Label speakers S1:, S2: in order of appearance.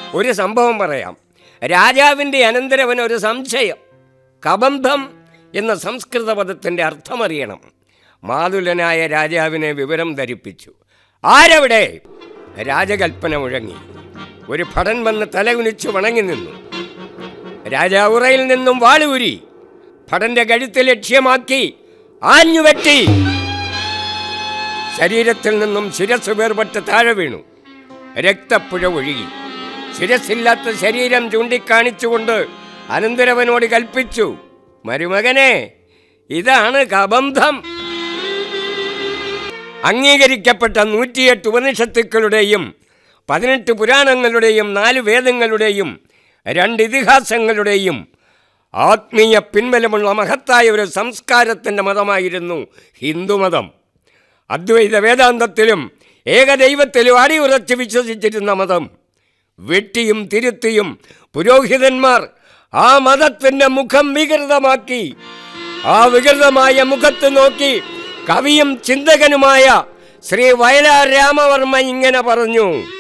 S1: ഒരു സംഭവം പറയാം രാജാവിൻ്റെ അനന്തരവൻ ഒരു സംശയം കബന്ധം എന്ന സംസ്കൃത പദത്തിൻ്റെ അർത്ഥമറിയണം മാതുലനായ രാജാവിനെ വിവരം ധരിപ്പിച്ചു ആരവിടെ രാജകൽപ്പന മുഴങ്ങി ഒരു ഭടൻ വന്ന് തലകുനിച്ച് വണങ്ങി നിന്നു രാജാവുറയിൽ നിന്നും വാളൂരി ഭടന്റെ കഴുത്ത് ലക്ഷ്യമാക്കി ആഞ്ഞു വെട്ടി ശരീരത്തിൽ നിന്നും ശിരസ് വേർപെട്ട് താഴെ വീണു രക്തപ്പുഴ ഒഴുകി ശിരസില്ലാത്ത ശരീരം ചൂണ്ടിക്കാണിച്ചുകൊണ്ട് അനന്തരവനോട് കൽപ്പിച്ചു മരുമകനെ ഇതാണ് കബന്ധം അംഗീകരിക്കപ്പെട്ട നൂറ്റിയെട്ട് ഉപനിഷത്തുക്കളുടെയും പതിനെട്ട് പുരാണങ്ങളുടെയും നാല് വേദങ്ങളുടെയും രണ്ട് ഇതിഹാസങ്ങളുടെയും ആത്മീയ പിൻബലമുള്ള മഹത്തായ ഒരു സംസ്കാരത്തിൻ്റെ മതമായിരുന്നു ഹിന്ദുമതം അദ്വൈത വേദാന്തത്തിലും ഏകദൈവത്തിലും അടിയുറച്ച് വിശ്വസിച്ചിരുന്ന മതം വെട്ടിയും തിരുത്തിയും പുരോഹിതന്മാർ ആ മതത്തിൻ്റെ മുഖം വികൃതമാക്കി ആ വികൃതമായ മുഖത്ത് നോക്കി കവിയും ചിന്തകനുമായ ശ്രീ വയലാർ രാമവർമ്മ ഇങ്ങനെ പറഞ്ഞു